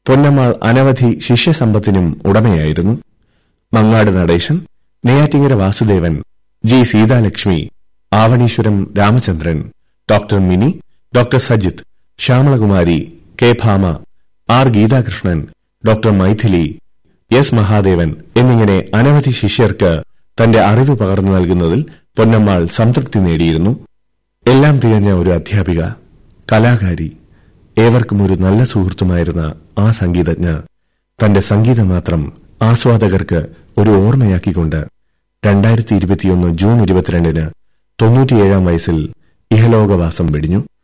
പൊന്നമ്മാൾ അനവധി ശിഷ്യസമ്പത്തിനും ഉടമയായിരുന്നു Mangad Natesan Neyyattinkara Vasudevan G Seethalakshmi Avaneeswaram Ramachandran doctor Mini doctor Sajith Syamalakumari K Bhama R Geethakrishnan doctor Mythili S Mahadevan എന്നിങ്ങനെ അനവധി ശിഷ്യർക്ക് തന്റെ അറിവ് പകർന്നു നൽകുന്നതിൽ പൊന്നമ്മാൾ സംതൃപ്തി നേടിയിരുന്നു എല്ലാം തികഞ്ഞ ഒരു അധ്യാപിക കലാകാരി ഏവർക്കും ഒരു നല്ല സുഹൃത്തുമായിരുന്ന ആ സംഗീതജ്ഞ തന്റെ സംഗീതം മാത്രം ആസ്വാദകർക്ക് ഒരു ഓർമ്മയാക്കിക്കൊണ്ട് രണ്ടായിരത്തി ഇരുപത്തിയൊന്ന് ജൂൺ ഇരുപത്തിരണ്ടിന് തൊണ്ണൂറ്റിയേഴാം വയസ്സിൽ ഇഹലോകവാസം വെടിഞ്ഞു